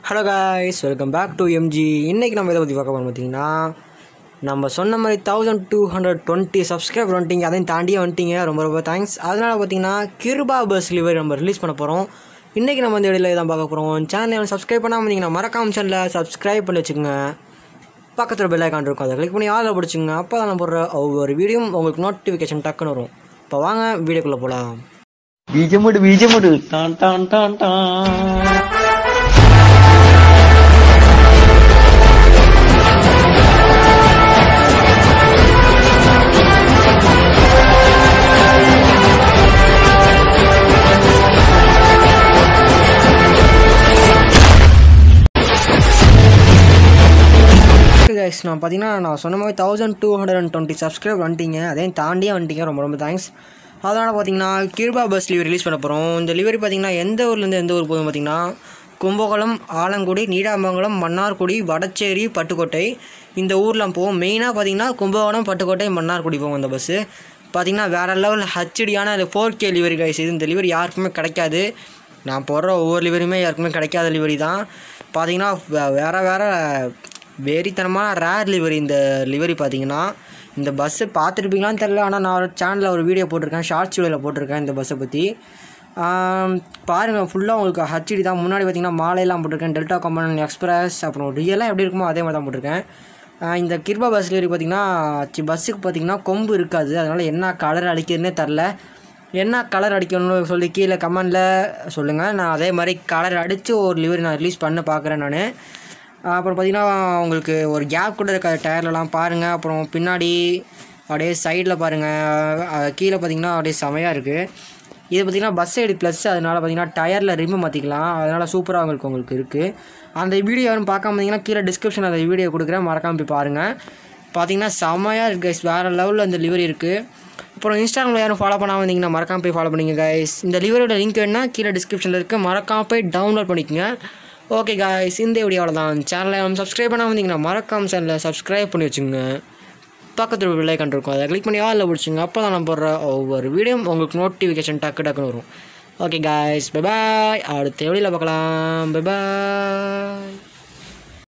Hello guys welcome back to MG இன்றைக்கி நம்ம இதை பற்றி பார்க்க போகிறோம் பார்த்தீங்கன்னா நம்ம சொன்ன மாதிரி thousand two hundred twenty subscriber வந்துட்டீங்க அதையும் தாண்டியே வந்துட்டீங்க ரொம்ப ரொம்ப தேங்க்ஸ் அதனால் பார்த்தீங்கன்னா கிருபா பஸ் லிவரி நம்ம ரிலீஸ் பண்ண போகிறோம் இன்றைக்கி நம்ம இந்த வீடியோவில் தான் பார்க்க போகிறோம் சேனலை சப்ஸ்கிரைப் பண்ணாமல் இருந்தீங்கன்னா மறக்காம சேனலில் சப்ஸ்கிரைப் பண்ணி வச்சுக்கோங்க பக்கத்தில் பெல் ஐக்கான் இருக்கும் அதை கிளிக் பண்ணி ஆளில் பிடிச்சிங்க அப்போ தான் நான் போடுற ஒவ்வொரு வீடியோவும் உங்களுக்கு நோட்டிஃபிகேஷன் டக்குன்னு வரும் இப்போ வாங்க வீடியோக்குள்ளே போகலாம் ബീജമുട് ബീജമുട് ടാൻ ടാൻ ടാൻ ടാൻ கைஸ் நான் பார்த்தீங்கன்னா நான் சொன்ன மாதிரி thousand two hundred and twenty subscribe வந்துட்டீங்க அதையும் தாண்டியே வந்துட்டீங்க ரொம்ப ரொம்ப தேங்க்ஸ் அதனால் பார்த்தீங்கன்னா கிருபா பஸ் லிவரி ரிலீஸ் பண்ண போகிறோம் இந்த லிவரி பார்த்தீங்கன்னா எந்த ஊர்லேருந்து எந்த ஊர் போகும் பார்த்தீங்கன்னா கும்பகோணம் ஆலங்குடி நீடாமங்கலம் மன்னார்குடி வடச்சேரி பட்டுக்கோட்டை இந்த ஊரில் போகும் மெயினாக பார்த்தீங்கன்னா கும்பகோணம் பட்டுக்கோட்டை மன்னார்குடி போகும் இந்த பஸ்ஸு பார்த்தீங்கன்னா வேறு லெவல் ஹச்டியான ஃபோர் கே லிவரி கைஸ் இது இந்த லிவரி யாருக்குமே கிடைக்காது நான் போடுற ஒவ்வொரு லிவரியுமே யாருக்குமே கிடைக்காத லிவரி தான் பார்த்தீங்கன்னா வே- வேற வேற வெறித்தனமான ரேர் லிவரி இந்த லிவரி பார்த்தீங்கன்னா இந்த பஸ்ஸு பார்த்துருப்பீங்களான்னு தெரில ஆனால் நான் ஒரு சேனலில் ஒரு வீடியோ போட்டிருக்கேன் ஷார்ட்ஸ் வீடியோவில் போட்டிருக்கேன் இந்த பஸ்ஸை பற்றி பாருங்கள் ஃபுல்லாக உங்களுக்கு ஹச்டி தான் முன்னாடி பார்த்தீங்கன்னா மாலையெல்லாம் போட்டிருக்கேன் டெல்டா கம்பன் எக்ஸ்பிரஸ் அப்புறம் ரியலாக எப்படி இருக்குமோ அதே மாதிரி தான் போட்டிருக்கேன் ஆஹ் இந்த கிருபா பஸ் லிவரி பார்த்தீங்கன்னா சி பஸ்ஸுக்கு பார்த்தீங்கன்னா கொம்பு இருக்காது அதனால் என்ன கலர் அடிக்கிறதுனே தெரில என்ன கலர் அடிக்கணும்னு சொல்லி கீழே கமெண்டில் சொல்லுங்கள் நான் அதே மாதிரி கலர் அடித்து ஒரு லிவரி நான் ரிலீஸ் பண்ண பார்க்குறேன் நான் அப்புறம் பார்த்தீங்கன்னா உங்களுக்கு ஒரு கேப் கூட இருக்காது டயர்லலாம் பாருங்கள் அப்புறம் பின்னாடி அப்படியே சைடில் பாருங்கள் கீழே பார்த்தீங்கன்னா அப்படியே செமையாக இருக்குது இது பார்த்தீங்கன்னா பஸ் சைடு ப்ளஸ் அதனால் பார்த்தீங்கன்னா டயரில் ரிமு மாற்றிக்கலாம் அதனால் சூப்பராக உங்களுக்கு உங்களுக்கு இருக்குது அந்த வீடியோ யாரும் பார்க்காம இருந்தீங்கன்னா கீழே டிஸ்கிரிப்ஷன் அந்த வீடியோ கொடுக்குறேன் மறக்காம போய் பாருங்கள் பார்த்தீங்கன்னா செமையாக இருக்குது guys. வேறு லெவலில் இந்த லிவரி இருக்குது அப்புறம் இன்ஸ்டாகிராமில் யாரும் ஃபாலோ பண்ணாமல் இருந்தீங்கன்னா மறக்காம போய் ஃபாலோ பண்ணிங்க கைஸ் இந்த லிவரோட லிங்க் வேணுன்னா கீழே டிஸ்கிரிப்ஷனில் இருக்குது மறக்காம போய் டவுன்லோட் பண்ணிக்கோங்க ஓகே காய்ஸ் இந்த வீடியோவில் தான் சேனலை சப்ஸ்கிரைப் பண்ணாமல் இருந்தீங்கன்னா மறக்காம சேனலை சப்ஸ்கிரைப் பண்ணி வச்சுங்க பக்கத்தில் ஒரு விலை இருக்கும் அதை கிளிக் பண்ணி ஆளில் பிடிச்சிங்க அப்போ தான் நான் போடுற ஒவ்வொரு வீடியோ உங்களுக்கு நோட்டிஃபிகேஷன் டக்கு டக்குன்னு வரும் ஓகே காய்ஸ் பை பாய் அடுத்த வீடியோவில் பார்க்கலாம் பை பாய்